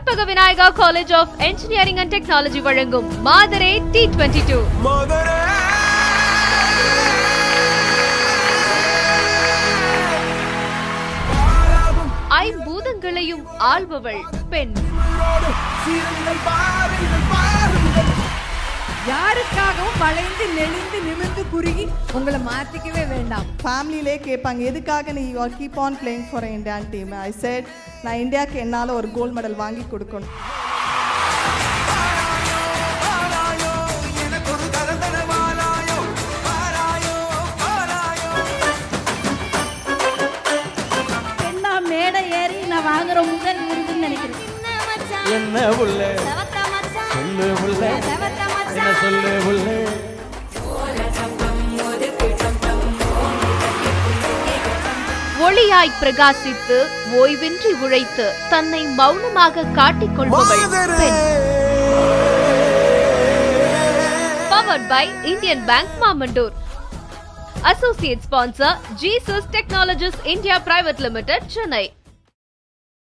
Karpaga Vinayaga college of engineering and technology வழங்கும் மாதரே T twenty two Madurai ஐம்பூதங்களையும் ஆள்பவள் பெண் சீருங்கள் பாருங்கள் பாருங்கள் யாருக்காகவும் வளைந்து நெளிந்து நிமிர்ந்து குறுகி உங்களை மாத்திக்கவே வேண்டாம் ஃபேமிலியிலே கேட்பாங்க எதுக்காக நீ you are keep on playing for Indian team I said நான் இந்தியாவுக்கு என்னால் ஒரு கோல்ட் மெடல் வாங்கி கொடுக்கணும் பாராயோ எனக்கு ஒரு தரந்தன வாராயோ பாராயோ பாராயோ பெண்ணா மேடை ஏறி நான் வாங்குற முதல் விருதுன்னு நினைக்கிறேன் என்ன புள்ள சொல்லு புள்ள என்ன சொல்லு புள்ள ஒளியாய் பிரகாசித்து ஓய்வின்றி உழைத்து தன்னை மௌனமாக காட்டிக் கொள்பவள் பெண் powered by Indian Bank Mamandur associate sponsor Jesus technologies India private limited Chennai